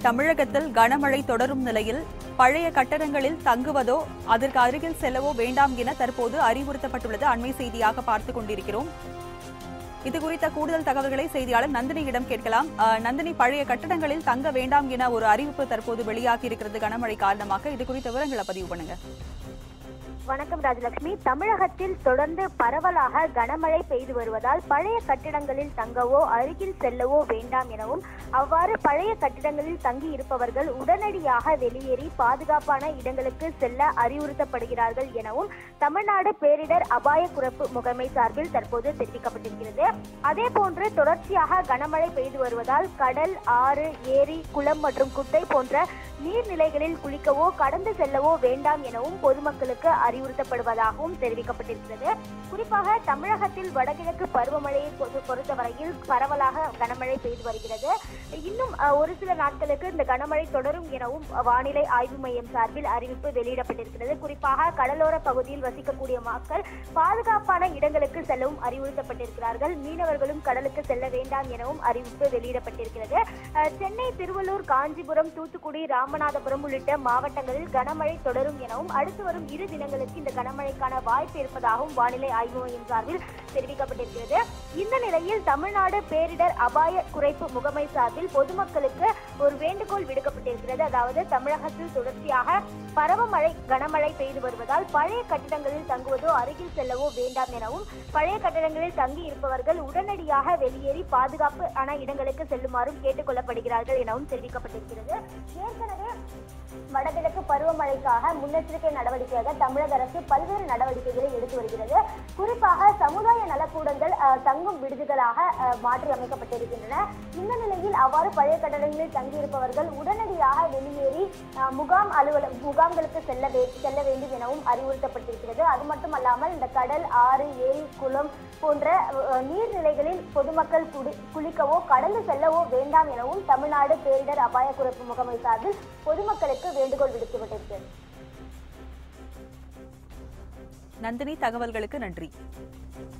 தமிழகத்தில் கனமழை தொடரும் நிலையில் பழைய கட்டடங்களில் தங்குவதோ அதற்கு அருகில் செல்லவோ வேண்டாம் என தற்போது அறிவுறுத்தப்பட்டுள்ளது அண்மை செய்தியாக பார்த்துக் கொண்டிருக்கிறோம் இது குறித்த கூடுதல் தகவல்களை செய்தியாளர் நந்தினியிடம் கேட்கலாம் அஹ், நந்தினி பழைய கட்டடங்களில் தங்க வேண்டாம் என ஒரு அறிவிப்பு தற்போது வெளியாகி இருக்கிறது கனமழை காரணமாக இது குறித்த விவரங்களை பதிவு பண்ணுங்க வணக்கம் ராஜலட்சுமி தமிழகத்தில் தொடர்ந்து பரவலாக கனமழை பெய்து வருவதால் பழைய கட்டிடங்களில் தங்கவோ அருகில் செல்லவோ வேண்டாம் எனவும் அவ்வாறு பழைய கட்டிடங்களில் தங்கி இருப்பவர்கள் உடனடியாக வெளியேறி பாதுகாப்பான இடங்களுக்கு செல்ல அறிவுறுத்தப்படுகிறார்கள் எனவும் தமிழ்நாடு பேரிடர் அபாய குறைப்பு முகமை சார்பில் தற்போது தெரிவிக்கப்பட்டிருக்கிறது அதே போன்று தொடர்ச்சியாக கனமழை பெய்து வருவதால் கடல் ஆறு ஏரி குளம் மற்றும் குட்டை போன்ற நீர்நிலைகளில் குளிக்கவோ கடந்து செல்லவோ வேண்டாம் எனவும் பொதுமக்களுக்கு அறிவுறுத்தப்படுவதாகவும் தெரிவிக்கப்பட்டிருக்கிறது குறிப்பாக தமிழகத்தில் வடகிழக்கு பருவமழையை பொறு- பொறுத்தவரையில் பரவலாக கனமழை பெய்து வருகிறது இன்னும் அஹ், ஒரு சில நாட்களுக்கு இந்த கனமழை தொடரும் எனவும் வானிலை ஆய்வு மையம் சார்பில் அறிவிப்பு வெளியிடப்பட்டிருக்கிறது குறிப்பாக கடலோர பகுதியில் வசிக்கக்கூடிய மக்கள் பாதுகாப்பான இடங்களுக்கு செல்லவும் அறிவுறுத்தப்பட்டிருக்கிறார்கள் மீனவர்களும் கடலுக்கு செல்ல வேண்டாம் எனவும் அறிவிப்பு வெளியிடப்பட்டிருக்கிறது அஹ், சென்னை திருவள்ளூர் காஞ்சிபுரம் தூத்துக்குடி ராமநாதபுரம் உள்ளிட்ட மாவட்டங்களில் கனமழை தொடரும் எனவும் அடுத்து வரும் இரு தினங்களுக்கு இந்த கனமழைக்கான வாய்ப்பு இருப்பதாகவும் வானிலை ஆய்வு மையம் சார்பில் தெரிவிக்கப்பட்டிருக்கிறது இந்த நிலையில் தமிழ்நாடு பேரிடர் அபாய குறைப்பு முகமை சார்பில் பொதுமக்களுக்கு ஒரு வேண்டுகோள் விடுக்கப்பட்டிருக்கிறது அதாவது தமிழகத்தில் தொடர்ச்சியாக பருவமழை கனமழை பெய்து வருவதால் பழைய கட்டிடங்களில் தங்குவதோ அருகில் செல்லவோ வேண்டாம் எனவும் பழைய கட்டிடங்களில் தங்கி இருப்பவர்கள் உடனடியாக வெளியேறி பாதுகாப்பு ஆன இடங்களுக்கு செல்லுமாறும் கேட்டுக்கொள்ளப்படுகிறார்கள் எனவும் தெரிவிக்கப்பட்டிருக்கிறது ஏற்கனவே வடகிழக்கு பருவமழைக்காக முன்னெச்சரிக்கை நடவடிக்கையாக தமிழக அரசு பல்வேறு நடவடிக்கைகளை எடுத்து வருகிறது குறிப்பாக சமுதாய நலக்கூடங்கள் அஹ், தங்கும் விடுதிகளாக அஹ், மாற்றி அமைக்கப்பட்டிருக்கின்றன இந்த நிலையில் அவ்வாறு பழைய கட்டடங்களில் தங்கியிருப்பவர்கள் உடனடியாக வெளியேறி அஹ், முகாம் அலுவல முகாம்களுக்கு செல்ல வே செல்ல வேண்டும் எனவும் அறிவுறுத்தப்பட்டிருக்கிறது அது மட்டுமல்லாமல் இந்த கடல் ஆறு ஏரி குளம் போன்ற அஹ், நீர்நிலைகளில் பொதுமக்கள் குடி- குளிக்கவோ கடந்து செல்லவோ வேண்டாம் எனவும் தமிழ்நாடு பேரிடர் அபாய குறைப்பு முகமை சார்பில் பொதுமக்களுக்கு வேண்டுகோள் விடுக்கப்பட்டிருக்கிறது நந்தினி தகவல்களுக்கு நன்றி